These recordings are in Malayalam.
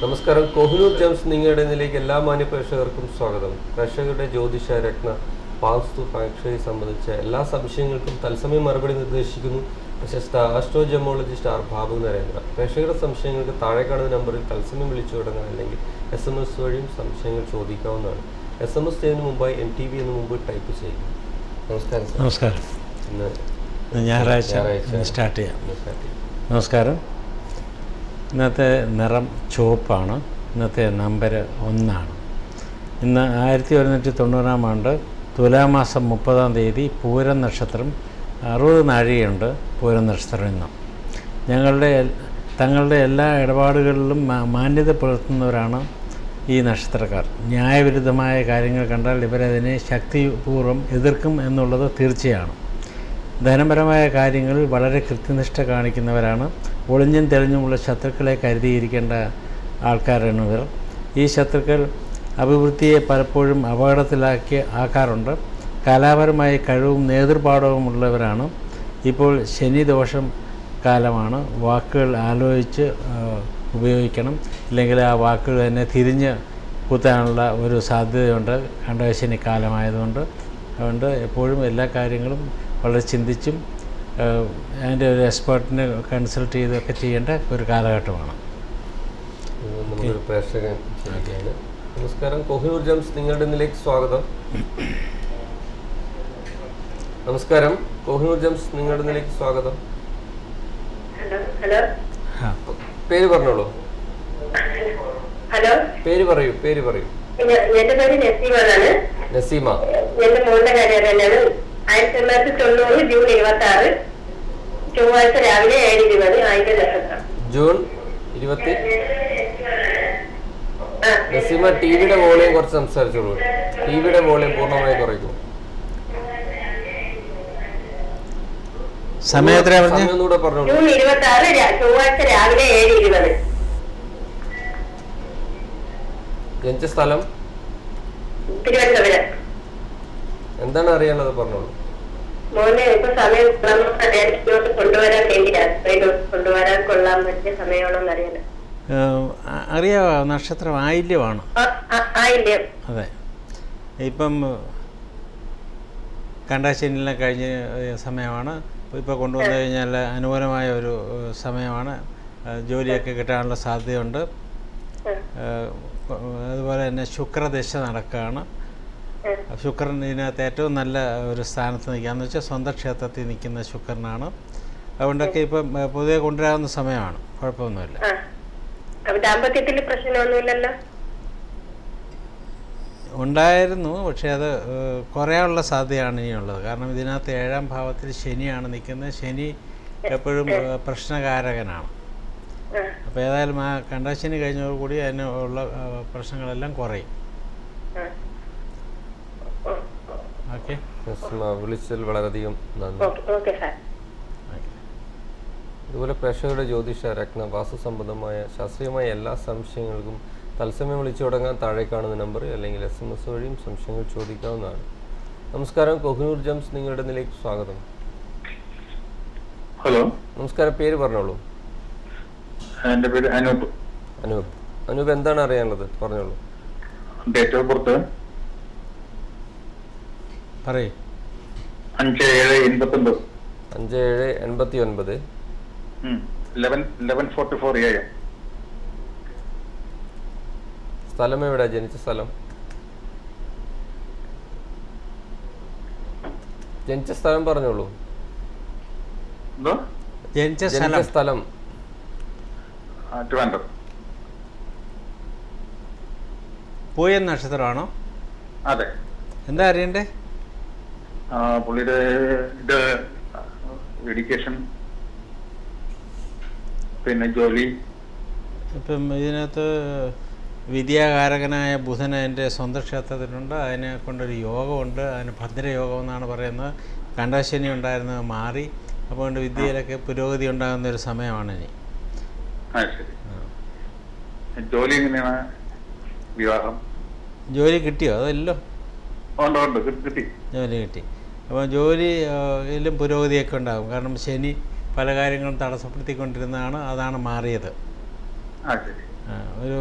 നമസ്കാരം കോഹിനൂർ ജംസ് നിങ്ങളുടെ നിലയ്ക്ക് എല്ലാ മാന്യ പ്രേക്ഷകർക്കും സ്വാഗതം പ്രേക്ഷകരുടെ ജ്യോതിഷ രത്ന വാസ്തു ഫാക്ടറി സംബന്ധിച്ച എല്ലാ സംശയങ്ങൾക്കും തത്സമയം മറുപടി നിർദ്ദേശിക്കുന്നു പ്രശസ്ത astro gemologist R Babu Narendra പ്രേക്ഷകരുടെ സംശയങ്ങൾക്ക് താഴെ കാണുന്ന നമ്പറിൽ തത്സമയം വിളിച്ചു തുടങ്ങാം അല്ലെങ്കിൽ എസ് എം എസ് വഴിയും സംശയങ്ങൾ ചോദിക്കാവുന്നതാണ് എസ് എം എസ് ചെയ്യുന്നതിന് മുമ്പായി എം ടി വി എന്ന് മുമ്പ് ടൈപ്പ് ചെയ്യുക നമസ്കാരം സർ നമസ്കാരം ഇന്ന് ഇന്ന് ഞായറാഴ്ച ഞായറാഴ്ച. ഇന്ന് സ്റ്റാർട്ട് ചെയ്യാം ഇന്ന് start ചെയ്യാം. നമസ്കാരം ഇന്നത്തെ നിറം ചുവപ്പാണ് ഇന്നത്തെ നമ്പർ ഒന്നാണ് ഇന്ന് ആയിരത്തി ഒരുന്നൂറ്റി തൊണ്ണൂറാം ആണ്ട് തുലാമാസം മുപ്പതാം തീയതി പൂരം നക്ഷത്രം അറുപത് നാഴികയുണ്ട് പൂരം നക്ഷത്രം ഇന്ന് ഞങ്ങളുടെ എൽ- തങ്ങളുടെ എല്ലാ ഇടപാടുകളിലും മാ- മാന്യത പുലർത്തുന്നവരാണ് ഈ നക്ഷത്രക്കാർ ന്യായവിരുദ്ധമായ കാര്യങ്ങൾ കണ്ടാൽ ഇവരതിനെ ശക്തിപൂർവ്വം എതിർക്കും എന്നുള്ളത് തീർച്ചയാണ് ധനപരമായ കാര്യങ്ങളിൽ വളരെ കൃത്യനിഷ്ഠ കാണിക്കുന്നവരാണ് ഒളിഞ്ഞും തെളിഞ്ഞുമുള്ള ശത്രുക്കളെ കരുതിയിരിക്കേണ്ട ആൾക്കാരാണ് ഇവർ ഈ ശത്രുക്കൾ അഭിവൃദ്ധിയെ പലപ്പോഴും അപകടത്തിലാക്കി ആക്കാറുണ്ട് കലാപരമായ കഴിവും നേതൃപാഠവും ഉള്ളവരാണ് ഇപ്പോൾ ശനിദോഷം കാലമാണ് വാക്കുകൾ ആലോചിച്ച് ആ, ഉപയോഗിക്കണം ഇല്ലെങ്കിൽ ആ വാക്കുകൾ തന്നെ തിരിഞ്ഞ് കുത്താനുള്ള ഒരു സാധ്യതയുണ്ട് കണ്ടകശനി കാലമായതുകൊണ്ട് അതുകൊണ്ട് എപ്പോഴും എല്ലാ കാര്യങ്ങളും വളരെ ചിന്തിച്ചും ആ, അതിൻ്റെ ഒരു എക്സ്പേർട്ടിനെ കൺസൾട്ട് ചെയ്തൊക്കെ ചെയ്യേണ്ട ഒരു കാലഘട്ടമാണ് ഇത് നമ്മളൊരു പ്രേക്ഷകൻ ചെയ്യുകയാണ് നമസ്കാരം കോഹിനൂർ ജംസ് നിങ്ങളുടെ നിലയ്ക്ക് സ്വാഗതം നമസ്കാരം കോഹിനൂർ ജംസ് നിങ്ങളുടെ നിലയ്ക്ക് സ്വാഗതം ഹലോ ഹലോ ആ പേര് പറഞ്ഞോളൂ ഹലോ പേര് പറയൂ പേര് പറയൂ ഞ- എന്റെ പേര് നസീമാനാണ് നസീമ എന്റെ മോളുടെ കാര്യം തന്നെയാണ് ആയിരത്തി തൊള്ളായിരത്തി തൊണ്ണൂറ് ജൂൺ ഇരുപത്തി ആറ് ചൊവ്വാഴ്ച രാവിലെ ഏഴ് ഇരുപത് ആയിരം നക്ഷത്രം ജൂൺ ഇരുപത്തി ആ നസീമ ടി വിയുടെ വോളിയം കുറച്ച് സംസാരിച്ചോളൂ ടി വിയുടെ വോളിയം പൂർണ്ണമായി കുറയ്ക്കൂ സമയം എത്രയാ പറഞ്ഞത് സമയം ഒന്നുകൂടെ പറഞ്ഞോളൂ ജൂൺ ഇരുപത്തി ആറ് ചൊവ്വാഴ്ച രാവിലെ ഏഴ് ഇരുപത് ജനിച്ച സ്ഥലം തിരുവനന്തപുരം എന്താണ് അറിയാനുള്ളത് പറഞ്ഞോളൂ മോനെ ഇപ്പൊ സമയം ഇങ്ങോട്ട് കൊണ്ടുവരാൻ വേണ്ടിയാണ് ഇങ്ങോട്ട് കൊണ്ടുവരാൻ കൊള്ളാൻ പറ്റിയ സമയമാണോന്ന് അറിയാൻ ആ, അറിയാമോ നക്ഷത്രം ആയില്യമാണ് ആയില്ലേ അതെ ഇപ്പം കണ്ടാശനിയെല്ലാം കഴിഞ്ഞ ഏഹ്, സമയമാണ് ഇപ്പോൾ കൊണ്ടുവന്നു കഴിഞ്ഞാൽ അനുകൂലമായ ഒരു ഏഹ്, സമയമാണ് ഏഹ്, ജോലിയൊക്കെ കിട്ടാനുള്ള സാധ്യതയുണ്ട് ഏഹ്, പ- അതുപോലെ തന്നെ ശുക്രദശ നടക്കുകയാണ് ശുക്രൻ ഇതിനകത്ത് ഏറ്റവും നല്ല ഒരു സ്ഥാനത്ത് നിൽക്കുകയെന്ന് വെച്ചാൽ സ്വന്തം ക്ഷേത്രത്തിൽ നിൽക്കുന്ന ശുക്രനാണ് അതുകൊണ്ടൊക്കെ ഇപ്പം ഏഹ്, പൊതുവെ കൊണ്ടുവരാവുന്ന സമയമാണ് കുഴപ്പമൊന്നുമില്ല ആ അപ്പൊ ദാമ്പത്യത്തിൽ പ്രശ്നമൊന്നുമില്ലല്ലോ ഉണ്ടായിരുന്നു പക്ഷേ അത് ഏഹ്, കുറയാനുള്ള സാധ്യതയാണ് ഇനിയുള്ളത് കാരണം ഇതിനകത്ത് ഏഴാം ഭാവത്തിൽ ശനിയാണ് നിൽക്കുന്നത് ശനി എപ്പോഴും ഏഹ്, പ്രശ്നകാരകനാണ് ആ അപ്പോൾ ഏതായാലും ആ കണ്ടാശനി കഴിഞ്ഞതോടുകൂടി അതിന് ഉള്ള ഏഹ്, പ്രശ്നങ്ങളെല്ലാം കുറയും ആ ഓ, ഓക്കെ നസീമ വിളിച്ചതിൽ വളരെയധികം നന്ദി ഓക്കെ ഓക്കെ സാർ ഇതുപോലെ പ്രേക്ഷകരുടെ ജ്യോതിഷ രത്ന വാസ്തു സംബന്ധമായ ശാസ്ത്രീയമായ എല്ലാ സംശയങ്ങൾക്കും തത്സമയം വിളിച്ചു തുടങ്ങാൻ താഴെ കാണുന്ന നമ്പർ അല്ലെങ്കിൽ എസ് എം എസ് വഴിയും സംശയങ്ങൾ ചോദിക്കാവുന്നതാണ് നമസ്കാരം കൊഹിനൂർ ജംസ് നിങ്ങളുടെ നിലയ്ക്ക് സ്വാഗതം ഹലോ നമസ്കാരം പേര് പറഞ്ഞോളൂ എൻ്റെ പേര് അനൂപ് അനൂപ് അനൂപ് എന്താണ് അറിയാനുള്ളത് പറഞ്ഞോളൂ ഡേറ്റ് ഓഫ് ബർത്ത് പറയൂ അഞ്ച് ഏഴ് എൺപത്തൊമ്പത് അഞ്ച് ഏഴ് എൺപത്തി ഒൻപത് eleven eleven forty four A M സ്ഥലം എവിടെ ജനിച്ച സ്ഥലം ജനിച്ച സ്ഥലം പറഞ്ഞോളൂ എന്തോ ജനിച്ച ജനിച്ച സ്ഥലം സ്ഥലം ആ, ട്രിവാൻഡ്രം പൂയൻ നക്ഷത്രമാണോ അതെ എന്താ അറിയണ്ടേ ആ, പുള്ളിയുടെ ഇത് എഡ്യൂക്കേഷൻ പിന്നെ ജോലി ഇപ്പം ഇതിനകത്ത് വിദ്യാകാരകനായ ബുധൻ എൻ്റെ സ്വന്തം ക്ഷേത്രത്തിലുണ്ട് അതിനെ കൊണ്ടൊരു യോഗമുണ്ട് അതിന് ഭദ്രയോഗം എന്നാണ് പറയുന്നത് കണ്ടാശനി ഉണ്ടായിരുന്നത് മാറി അപ്പോൾ വിദ്യയിലൊക്കെ പുരോഗതി ഉണ്ടാകുന്ന ഒരു സമയമാണ് ഇനി ആ ശരി ജോലി എങ്ങനെയാണ് വിവാഹം ജോലി കിട്ടിയോ അതല്ലോ ഉണ്ട് ഉണ്ട് കിട്ടി- കിട്ടി ജോലി കിട്ടി അപ്പോൾ ജോലി ആ, യിലും പുരോഗതിയൊക്കെ ഉണ്ടാകും കാരണം ശനി പല കാര്യങ്ങളും തടസ്സപ്പെടുത്തിക്കൊണ്ടിരുന്നതാണ് അതാണ് മാറിയത് ആ ശരി ആ, ഒരു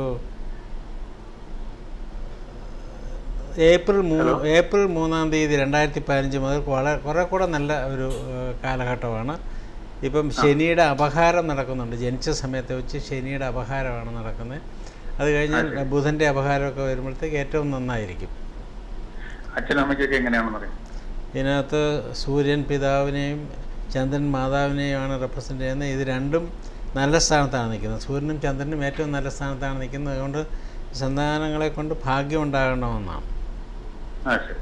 ഏപ്രിൽ മൂന്ന് ഏപ്രിൽ മൂന്നാം തീയതി രണ്ടായിരത്തി പതിനഞ്ച് മുതൽ വളരെ കുറെ കൂടെ നല്ല ഒരു ഏഹ്, കാലഘട്ടമാണ് ഇപ്പം ശനിയുടെ അപഹാരം നടക്കുന്നുണ്ട് ജനിച്ച സമയത്ത് വെച്ച് ശനിയുടെ അപഹാരമാണ് നടക്കുന്നത് അത് കഴിഞ്ഞാൽ ബുധൻ്റെ അപഹാരമൊക്കെ വരുമ്പോഴത്തേക്ക് ഏറ്റവും നന്നായിരിക്കും അച്ഛനും അമ്മയ്ക്കൊക്കെ എങ്ങനെയാണെന്ന് അറിയാം ഇതിനകത്ത് സൂര്യൻ പിതാവിനെയും ചന്ദ്രൻ മാതാവിനെയുമാണ് റെപ്രസെൻ്റ് ചെയ്യുന്നത് ഇത് രണ്ടും നല്ല സ്ഥാനത്താണ് നിൽക്കുന്നത് സൂര്യനും ചന്ദ്രനും ഏറ്റവും നല്ല സ്ഥാനത്താണ് നിൽക്കുന്നത് അതുകൊണ്ട് സന്താനങ്ങളെ കൊണ്ട് ഭാഗ്യം ഉണ്ടാകണമെന്നാണ് ആ ശരി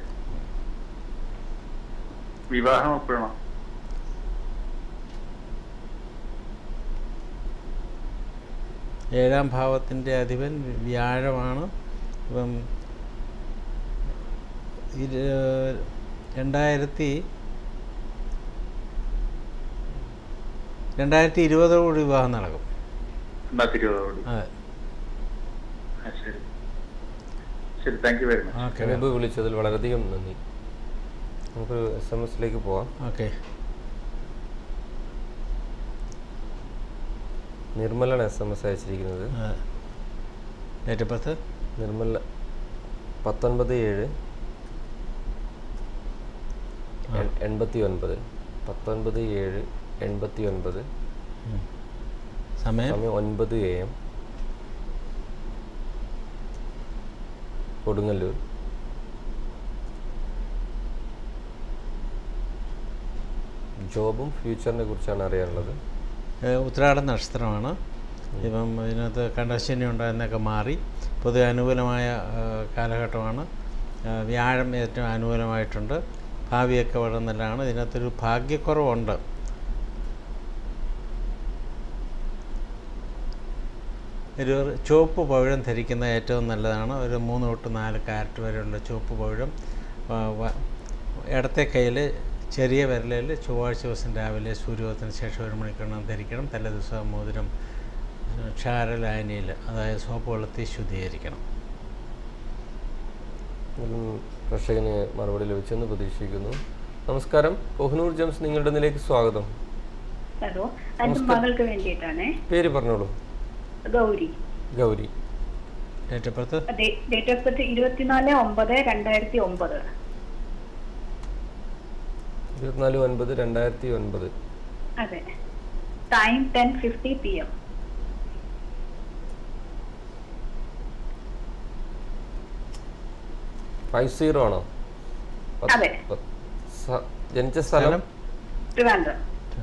വിവാഹം എപ്പോഴാണോ ഏഴാം ഭാവത്തിൻ്റെ അധിപൻ വ്യാഴമാണ് ഇപ്പം ഇത് രണ്ടായിരത്തി രണ്ടായിരത്തി ഇരുപതോടുകൂടി വിവാഹം നടക്കും രണ്ടായിരത്തി ഇരുപതോട് അതെ ആ ശരി ശരി thank you very much okay മുമ്പ് വിളിച്ചതിൽ വളരെയധികം നന്ദി നമുക്കൊരു എസ് എം എസിലേക്ക് പോവാം ഓക്കെ നിർമ്മലാണ് എസ് എം എസ് അയച്ചിരിക്കുന്നത് ഡേറ്റ് ഓഫ് ബർത്ത് നിർമ്മല പത്തൊൻപത് ഏഴ് എൺ- എൺപത്തി ഒൻപത് പത്തൊൻപത് ഏഴ് എൺപത്തി ഒൻപത് സമയം സമയം ഒൻപത് എ എം കൊടുങ്ങല്ലൂർ ജോബും ഫ്യൂച്ചറിനെ കുറിച്ചാണ് അറിയാനുള്ളത് ഏഹ് ഉത്രാട നക്ഷത്രമാണ് ഇപ്പം ഇതിനകത്ത് കണ്ടശനി ഉണ്ടായിരുന്നൊക്കെ മാറി പൊതുവെ അനുകൂലമായ ഏഹ് കാലഘട്ടമാണ് ഏഹ് വ്യാഴം ഏറ്റവും അനുകൂലമായിട്ടുണ്ട് ഭാവിയൊക്കെ വളരെ നല്ലതാണ് ഇതിനകത്തൊരു ഭാഗ്യക്കുറവുണ്ട് ഒരു ചുവപ്പ് പവിഴം ധരിക്കുന്നത് ഏറ്റവും നല്ലതാണ് ഒരു മൂന്ന് തൊട്ട് നാല് കാരറ്റ് വരെയുള്ള ചുവപ്പ് പവിഴം ആ, വ- ഇടത്തെ കയ്യിൽ ചെറിയ വിരലിൽ ചൊവ്വാഴ്ച ദിവസം രാവിലെ സൂര്യോദയത്തിന് ശേഷം ഒരു മണിക്കൂറിനകം ധരിക്കണം തലേ ദിവസം മോതിരം ക്ഷാരലായനിയിൽ അതായത് സോപ്പ് വെള്ളത്തിൽ ശുദ്ധീകരിക്കണം ഇതിലും കർഷകന് മറുപടി ലഭിച്ചെന്ന് പ്രതീക്ഷിക്കുന്നു നമസ്കാരം കൊഹ്നൂർ ജംസ് നിങ്ങളുടെ നിലേക്ക് സ്വാഗതം ഹലോ എന്റെ മകൾക്ക് വേണ്ടിയിട്ടാണ് പേര് പറഞ്ഞോളൂ Gauri Gauri date of birth date of birth ഇരുപത്തിനാല് ഒമ്പത് രണ്ടായിരത്തി ഒമ്പത് ഇരുപത്തിനാല് ഒൻപത് രണ്ടായിരത്തി ഒൻപത് അതെ time ten fifty P M five zero ആണോ പത്ത്- അതെ. പത്ത്- സ- ജനിച്ച സ്ഥലം ട്രിവാൻഡ്രം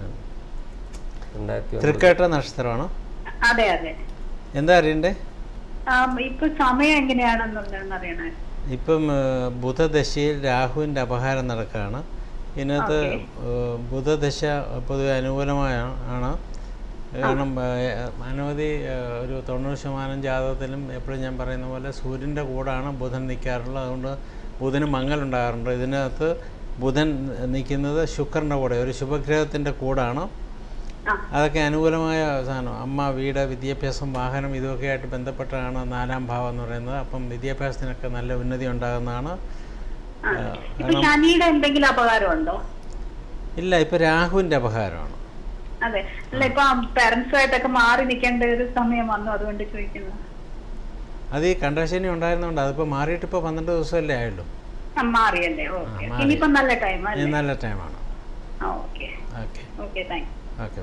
രണ്ടായിരത്തി ഒൻപത് തൃക്കേട്ട നക്ഷത്രമാണ് അതെ അതെ എന്താ അറിയണ്ടേ ആ, ഇപ്പൊ സമയം എങ്ങനെയാണെന്നുള്ളതെന്ന് അറിയണേ ഇപ്പം ഏഹ്, ബുധദശയിൽ രാഹുവിൻ്റെ അപഹാരം നടക്കുകയാണ് ഇതിനകത്ത് ഓക്കേ. ഏഹ്, ബുധദശ പൊതുവെ അനുകൂലമായ ആണ് കാരണം ഏഹ്, അനവധി ഏഹ്, ഒരു തൊണ്ണൂറ് ശതമാനം ജാതകത്തിലും എപ്പോഴും ഞാൻ പറയുന്ന പോലെ സൂര്യൻ്റെ കൂടാണ് ബുധൻ നിൽക്കാറുള്ളത് അതുകൊണ്ട് ബുധന് മങ്ങലുണ്ടാകാറുണ്ട് ഇതിനകത്ത് ബുധൻ നിൽക്കുന്നത് ശുക്രൻ്റെ കൂടെ ഒരു ശുഭഗ്രഹത്തിൻ്റെ കൂടാണ് ആ അതൊക്കെ അനുകൂലമായ സാധനം അമ്മ വീട് വിദ്യാഭ്യാസം വാഹനം ഇതൊക്കെ ആയിട്ട് ബന്ധപ്പെട്ടാണ് നാലാം ഭാവം എന്ന് പറയുന്നത് അപ്പം വിദ്യാഭ്യാസത്തിനൊക്കെ നല്ല ഉന്നതി ഉണ്ടാകുന്നതാണ് ആ. ആ, ഇപ്പൊ ശനിയുടെ എന്തെങ്കിലും അപകാരം ഉണ്ടോ ഇല്ല ഇപ്പം രാഹുവിൻ്റെ അപഹാരമാണ് അതെ അല്ല ഇപ്പൊ പേരൻസുമായിട്ടൊക്കെ മാറി നിൽക്കേണ്ട ഒരു സമയം വന്നു അതുകൊണ്ട് ചോദിക്കുന്നു അത് ഈ കണ്ടശനി ഉണ്ടായിരുന്നുകൊണ്ട് അതിപ്പോൾ മാറിയിട്ട് ഇപ്പോൾ പന്ത്രണ്ട് ദിവസമല്ലേ ആയുള്ളൂ ആ, മാറിയല്ലേ ഓക്കെ മാറി. ഇനിയിപ്പോ നല്ല ടൈം ഇത് അല്ലേ നല്ല ടൈമാണ് ആ okay okay okay thank okay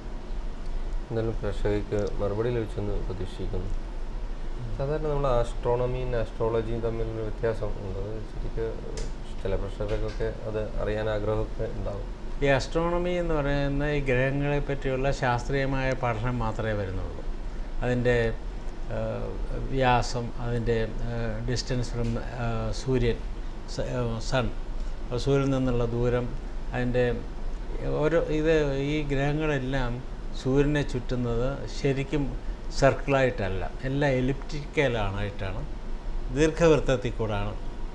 എന്തായാലും പ്രേക്ഷകർക്ക് മറുപടി ലഭിച്ചെന്ന് പ്രതീക്ഷിക്കുന്നു സാധാരണ നമ്മൾ ആസ്ട്രോണമിയും ആസ്ട്രോളജിയും തമ്മിലൊരു വ്യത്യാസം ഉണ്ട് അത് ശരിക്ക് ചില പ്രേക്ഷകർക്കൊക്കെ അത് അറിയാൻ ആഗ്രഹമൊക്കെ ഉണ്ടാവും ഈ അസ്ട്രോണമി എന്ന് പറയുന്ന ഈ ഗ്രഹങ്ങളെ പറ്റിയുള്ള ശാസ്ത്രീയമായ പഠനം മാത്രമേ വരുന്നുള്ളൂ അതിൻ്റെ ആ, വ്യാസം അതിൻ്റെ ഡിസ്റ്റൻസ് ഫ്രം സൂര്യൻ സൺ സൂര്യനിൽ നിന്നുള്ള ദൂരം അതിൻ്റെ ഓരോ ഇത് ഈ ഗ്രഹങ്ങളെല്ലാം സൂര്യനെ ചുറ്റുന്നത് ശരിക്കും സർക്കിളായിട്ടല്ല എല്ലാം എലിപ്റ്റിക്കലാണായിട്ടാണ് ദീർഘവൃത്തത്തിൽ കൂടാണ്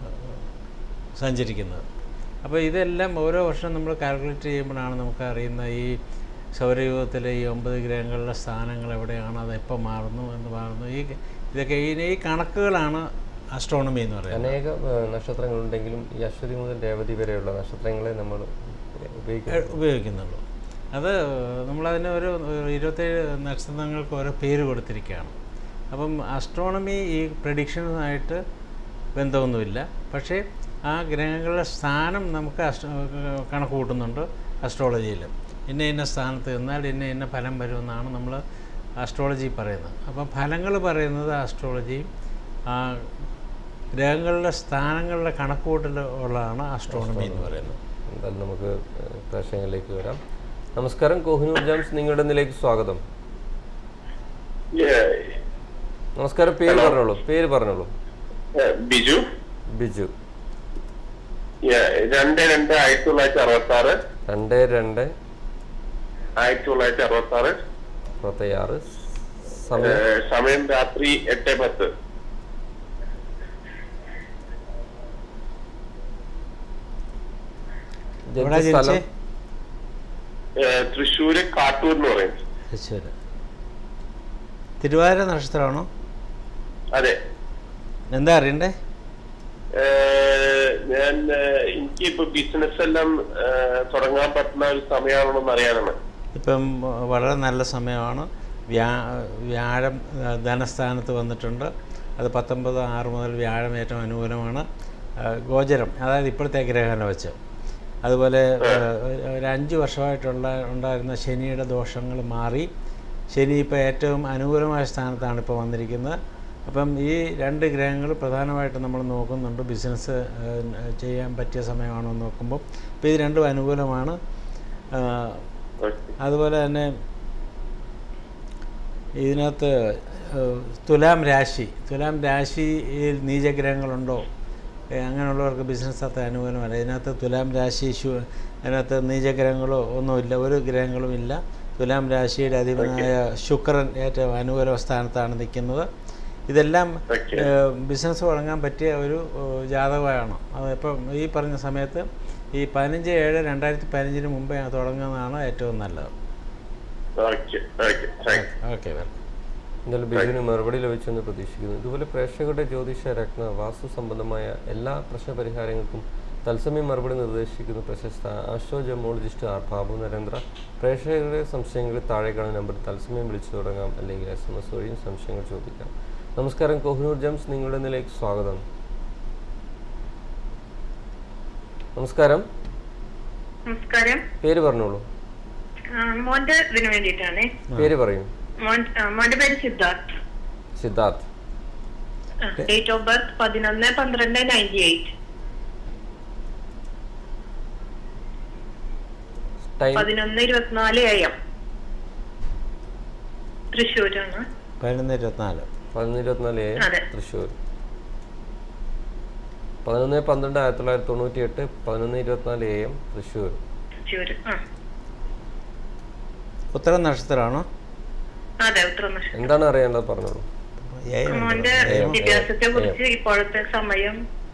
സഞ്ചരിക്കുന്നത് അപ്പോൾ ഇതെല്ലാം ഓരോ വർഷം നമ്മൾ കാൽക്കുലേറ്റ് ചെയ്യുമ്പോഴാണ് നമുക്ക് അറിയുന്ന ഈ സൗരയൂഥത്തിലെ ഈ ഒമ്പത് ഗ്രഹങ്ങളിലെ സ്ഥാനങ്ങൾ എവിടെയാണ് അത് എപ്പോൾ മാറുന്നു എന്ന് മാറുന്നു ഈ ഇതൊക്കെ ഈ ഈ കണക്കുകളാണ് അസ്ട്രോണമി എന്ന് പറയുന്നത് അനേക ഏഹ്, നക്ഷത്രങ്ങളുണ്ടെങ്കിലും ഈ അശ്വതി മുതൽ രേവതി വരെയുള്ള നക്ഷത്രങ്ങളെ നമ്മൾ ഉപയോഗിക്കുന്നത് ഏഹ് ഉപയോഗിക്കുന്നുള്ളൂ അത് നമ്മളതിന് ഒരു ഇരുപത്തേഴ് നക്ഷത്രങ്ങൾക്ക് ഓരോ പേര് കൊടുത്തിരിക്കുകയാണ് അപ്പം അസ്ട്രോണമി ഈ പ്രഡിക്ഷനുമായിട്ട് ബന്ധമൊന്നുമില്ല പക്ഷേ ആ ഗ്രഹങ്ങളുടെ സ്ഥാനം നമുക്ക് അസ്ട്രോ കണക്ക് കൂട്ടുന്നുണ്ട് അസ്ട്രോളജിയിൽ ഇന്ന ഇന്ന സ്ഥാനത്ത് നിന്നാൽ ഇന്ന ഇന്ന ഫലം വരുമെന്നാണ് നമ്മൾ അസ്ട്രോളജി പറയുന്നത് അപ്പം ഫലങ്ങൾ പറയുന്നത് അസ്ട്രോളജിയും ആ ഗ്രഹങ്ങളുടെ സ്ഥാനങ്ങളുടെ കണക്കുകൂട്ടൽ ഉള്ളതാണ് അസ്ട്രോണമി എന്ന് പറയുന്നത് എന്തായാലും നമുക്ക് ഏഹ്, പ്രേക്ഷകരിലേക്ക് വരാം നമസ്കാരം കോഹിനൂർ ജാംസ് നിങ്ങളുടെ ഇതിലേക്ക് സ്വാഗതം നമസ്കാരം പേര് പറഞ്ഞോളൂ പേര് പറഞ്ഞോളൂ ബിജു ബിജു രണ്ട് രണ്ട് ആയിരത്തി തൊള്ളായിരത്തി അറുപത്തി ആറ് രണ്ട് രണ്ട് ആയിരത്തി തൊള്ളായിരത്തി അറുപത്തി ആറ് ഇരുപത്തിയാറ് സമയം സമയം രാത്രി എട്ട് പത്ത് എവിടെ ജനിച്ച ജനിച്ചേ സ്ഥലം ഏഹ് തൃശ്ശൂര് കാട്ടൂർ എന്ന് പറയും തൃശ്ശൂർ തിരുവാതിര നക്ഷത്രമാണോ അതെ എന്താ അറിയണ്ടേ ഏഹ് ഞാൻ ഏഹ് എനിക്ക് ഇപ്പൊ ബിസിനസ് എല്ലാം ഏഹ് തുടങ്ങാൻ പറ്റുന്ന ഒരു സമയമാണോ എന്ന് അറിയാനാണ് ഇപ്പം വളരെ നല്ല സമയമാണ് വ്യാ വ്യാഴം ആ, ധനസ്ഥാനത്ത് വന്നിട്ടുണ്ട് അത് പത്തൊമ്പത് ആറ് മുതൽ വ്യാഴം ഏറ്റവും അനുകൂലമാണ് ആ, ഗോചരം അതായത് ഇപ്പോഴത്തെ ഗ്രഹനില വെച്ച് അതുപോലെ ആ, ഒരു അഞ്ച് വർഷമായിട്ടുള്ള ഉണ്ടായിരുന്ന ശനിയുടെ ദോഷങ്ങൾ മാറി ശനി ഇപ്പോൾ ഏറ്റവും അനുകൂലമായ സ്ഥാനത്താണ് ഇപ്പോൾ വന്നിരിക്കുന്നത് അപ്പം ഈ രണ്ട് ഗ്രഹങ്ങൾ പ്രധാനമായിട്ട് നമ്മൾ നോക്കുന്നുണ്ട് ബിസിനസ് ചെയ്യാൻ പറ്റിയ സമയമാണോ എന്ന് നോക്കുമ്പോൾ ഇപ്പോൾ ഇത് രണ്ടും അനുകൂലമാണ് ആ, അതുപോലെ തന്നെ ഇതിനകത്ത് ഏഹ്, തുലാം രാശി തുലാം രാശിയിൽ നീചഗ്രഹങ്ങളുണ്ടോ ഏഹ്, അങ്ങനെയുള്ളവർക്ക് ബിസിനസ് അത്ര അനുകൂലമല്ല ഇതിനകത്ത് തുലാം രാശി ശു അതിനകത്ത് നീചഗ്രഹങ്ങളോ ഒന്നുമില്ല ഒരു ഗ്രഹങ്ങളും ഇല്ല തുലാം രാശിയുടെ അധിപനായ ശുക്രൻ ഏറ്റവും അനുകൂല സ്ഥാനത്താണ് നിൽക്കുന്നത് ഇതെല്ലാം Okay. ഏഹ്, ബിസിനസ് തുടങ്ങാൻ പറ്റിയ ഒരു ഏഹ്, ജാതകമാണ് അത് ഇപ്പം ഈ പറഞ്ഞ സമയത്ത് ഈ പതിനഞ്ച് ഏഴ് രണ്ടായിരത്തി പതിനഞ്ചിന് മുമ്പേ തുടങ്ങുന്നതാണ് ഏറ്റവും നല്ലത് okay okay thanks okay welcome എന്തായാലും ബിജുവിന് മറുപടി ലഭിച്ചെന്ന് പ്രതീക്ഷിക്കുന്നു ഇതുപോലെ പ്രേക്ഷകരുടെ ജ്യോതിഷ രത്ന വാസ്തു സംബന്ധമായ എല്ലാ പ്രശ്നപരിഹാരങ്ങൾക്കും തത്സമയം മറുപടി നിർദ്ദേശിക്കുന്ന പ്രശസ്ത astro gemologist R Babu Narendra പ്രേക്ഷകരുടെ സംശയങ്ങൾ താഴെ കാണുന്ന നമ്പറിൽ തത്സമയം വിളിച്ചു തുടങ്ങാം അല്ലെങ്കിൽ എസ് എം എസ് വഴിയും സംശയങ്ങൾ ചോദിക്കാം നമസ്കാരം കോഹിനൂർ ജംസ് നിങ്ങളുടെ നിലയ്ക്ക് സ്വാഗതം നമസ്കാരം നമസ്കാരം പേര് പറഞ്ഞോളൂ ആ, മോന്റെ ഇതിന് വേണ്ടിയിട്ടാണ് പേര് പറയൂ മോൻ ആ, മോന്റെ പേര് Siddharth Siddharth date of birth പതിനൊന്ന് പന്ത്രണ്ട് നയൻറ്റി എയ്റ്റ് ടൈം പതിനൊന്ന് ഇരുപത്തിനാല് എ എം തൃശ്ശൂരാണ് പതിനൊന്ന് ഇരുപത്തിനാല് പതിനൊന്ന് ഇരുപത്തിനാല് എ അതെ. തൃശ്ശൂർ പതിനൊന്ന് പന്ത്രണ്ട് ആയിരത്തി തൊള്ളായിരത്തി തൊണ്ണൂറ്റി എട്ട് പതിനൊന്ന് ഇരുപത്തിനാല് എ എം തൃശ്ശൂർ തൃശ്ശൂര് ആ ഉത്തര നക്ഷത്രമാണോ അതെ ഉത്തരനഷ്ടം എന്താണ് അറിയേണ്ടത് പറഞ്ഞോളൂ ഏ ഉണ്ട്. മോന്റെ ഏ, ഏ, വിദ്യാഭ്യാസത്തെ കുറിച്ച് ഏ. ഇപ്പോഴത്തെ സമയം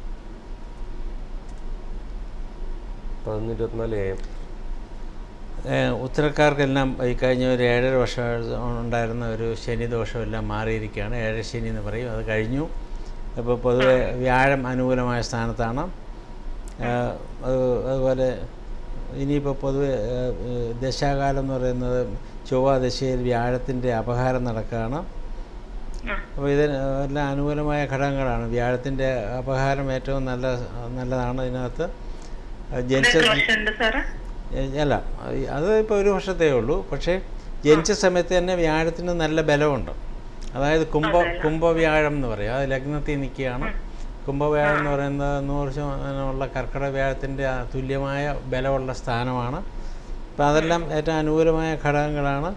പതിനൊന്ന് ഇരുപത്തിനാല് എ എം ഏ, ഉത്തരക്കാർക്കെല്ലാം ഈ കഴിഞ്ഞ ഒരു ഏഴര വർഷം ഉണ്ടായിരുന്ന ഒരു ശനി ദോഷമെല്ലാം മാറിയിരിക്കുകയാണ് ഏഴര ശനി എന്ന് പറയും അത് കഴിഞ്ഞു അപ്പോൾ പൊതുവെ വ്യാഴം അനുകൂലമായ സ്ഥാനത്താണ് ഏ, അത് അതുപോലെ ഇനിയിപ്പോൾ പൊതുവെ ഏ, ഏ, ദശാകാലം എന്ന് പറയുന്നത് ചൊവ്വ ദശയിൽ വ്യാഴത്തിൻ്റെ അപഹാരം നടക്കുകയാണ് ആ അപ്പോൾ ഇത് എല്ലാം അനുകൂലമായ ഘടകങ്ങളാണ് വ്യാഴത്തിൻ്റെ അപഹാരം ഏറ്റവും നല്ല നല്ലതാണ് ഇതിനകത്ത് ജനിച്ച എത്ര വർഷമുണ്ട് സാറ് ഏ, അല്ല ഈ- അത് ഇപ്പോൾ ഒരു വർഷത്തേ ഉള്ളൂ പക്ഷേ ജനിച്ച സമയത്ത് തന്നെ വ്യാഴത്തിന് നല്ല ബലമുണ്ട് അതായത് കുംഭ കുംഭവ്യാഴം എന്ന് പറയും അത് ലഗ്നത്തിൽ നിൽക്കുകയാണ് കുംഭവ്യാഴം എന്ന് പറയുന്നത് നൂറ് ശതമാനമുള്ള കർക്കിടക വ്യാഴത്തിൻ്റെ തുല്യമായ ബലമുള്ള സ്ഥാനമാണ് അപ്പം അതെല്ലാം ഏറ്റവും അനുകൂലമായ ഘടകങ്ങളാണ്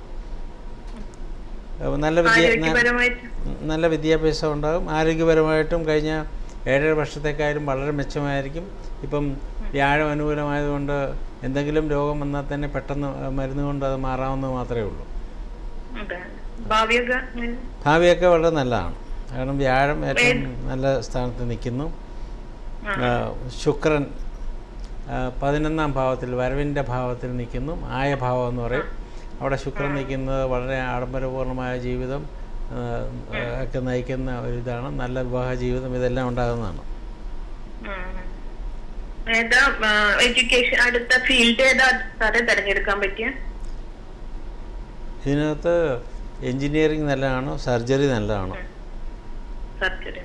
ഏ, നല്ല വിദ്യ ന- ആരോഗ്യപരമായിട്ട് നല്ല വിദ്യാഭ്യാസം ഉണ്ടാകും ആരോഗ്യപരമായിട്ടും കഴിഞ്ഞ ഏഴര വർഷത്തേക്കായാലും വളരെ മെച്ചമായിരിക്കും ഇപ്പം വ്യാഴം അനുകൂലമായതുകൊണ്ട് എന്തെങ്കിലും രോഗം വന്നാൽ തന്നെ പെട്ടെന്ന് മരുന്ന് കൊണ്ട് അത് മാറാവുന്നത് മാത്രമേ ഉള്ളൂ അതെ ഭാവിയൊക്കെ എങ്ങനെ? ഭാവിയൊക്കെ വളരെ നല്ലതാണ് കാരണം വ്യാഴം ഏറ്റവും നല്ല സ്ഥാനത്ത് നിൽക്കുന്നു ആ, ശുക്രൻ ആ, പതിനൊന്നാം ഭാവത്തിൽ വരവിൻ്റെ ഭാവത്തിൽ നിൽക്കുന്നു ആയ ഭാവം എന്ന് പറയും അവിടെ ശുക്രൻ നിൽക്കുന്നത് വളരെ ആഡംബരപൂർണമായ ജീവിതം ആ, ഒക്കെ നയിക്കുന്ന ഒരു ഇതാണ് നല്ല വിവാഹ ജീവിതം ഇതെല്ലാം ഉണ്ടാകുന്നതാണ് ഉം. ഏതാ എഡ്യൂക്കേഷൻ അടുത്ത ഫീൽഡ് ഏതാ സാറേ തെരഞ്ഞെടുക്കാൻ പറ്റിയ ഇതിനകത്ത് എൻജിനീയറിംഗ് നല്ലതാണോ സർജറി നല്ലതാണോ സർജറി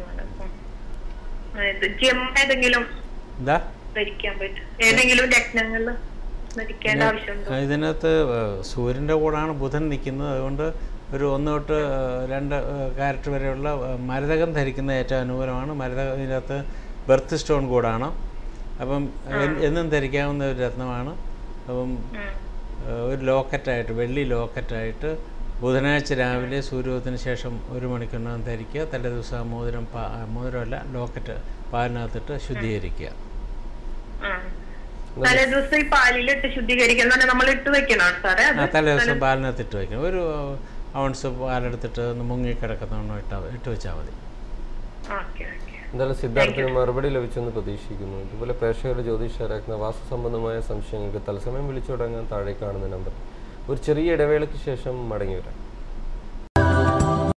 ജിം ഏതെങ്കിലും എന്താ ധരിക്കാൻ പറ്റും ഏതെങ്കിലും ലഗ്നങ്ങളിൽ ധരിക്കേണ്ട ആവശ്യമുണ്ടോ ഇതിനകത്ത് ഏഹ്, സൂര്യൻ്റെ കൂടാണ് ബുധൻ നിൽക്കുന്നത് അതുകൊണ്ട് ഒരു ഒന്ന് തൊട്ട് ഏഹ്, രണ്ട് ക്യാരറ്റ് വരെയുള്ള ഏഹ്, മരതകം ധരിക്കുന്നത് ഏറ്റവും അനുകൂലമാണ് മരതകം ഇതിനകത്ത് ബർത്ത് സ്റ്റോൺ കൂടാണ് അപ്പം എൻ- എന്നും ധരിക്കാവുന്ന ഒരു രത്നമാണ് അപ്പം ഏഹ്, ഒരു ലോക്കറ്റായിട്ട് വെള്ളി ലോക്കറ്റായിട്ട് ബുധനാഴ്ച രാവിലെ സൂര്യോദയത്തിന് ശേഷം ഒരു മണിക്കൂറിനകം ധരിക്കുക തലേ ദിവസം ആ മോതിരം പാ ആ മോതിരമല്ല ലോക്കറ്റ് പാലിനകത്തിട്ട് ശുദ്ധീകരിക്കുക തലേ ദിവസം ഈ പാലിലിട്ട് ശുദ്ധീകരിക്കുന്ന നമ്മൾ ഇട്ട് വെക്കണോ സാറേ ആ അത് തലേ ദിവസം പാലിനകത്ത് ഇട്ട് വയ്ക്കണം ഒരു ഔൺസ് പാലെടുത്തിട്ട് ഒന്ന് മുങ്ങിക്കിടക്കുന്നവണ്ണം ഇട്ടാ ഇട്ട് വെച്ചാൽ മതി ഓക്കെ ഓക്കെ എന്തായാലും സിദ്ധാർത്ഥിന് മറുപടി ലഭിച്ചെന്ന് പ്രതീക്ഷിക്കുന്നു ഇതുപോലെ പ്രേക്ഷകരുടെ ജ്യോതിഷാരാക്കുന്ന വാസ്തു സംബന്ധമായ സംശയങ്ങൾക്ക് തത്സമയം വിളിച്ചു തുടങ്ങാൻ താഴെ കാണുന്ന നമ്പർ ഒരു ചെറിയ ഇടവേളയ്ക്ക് ശേഷം മടങ്ങി വരാം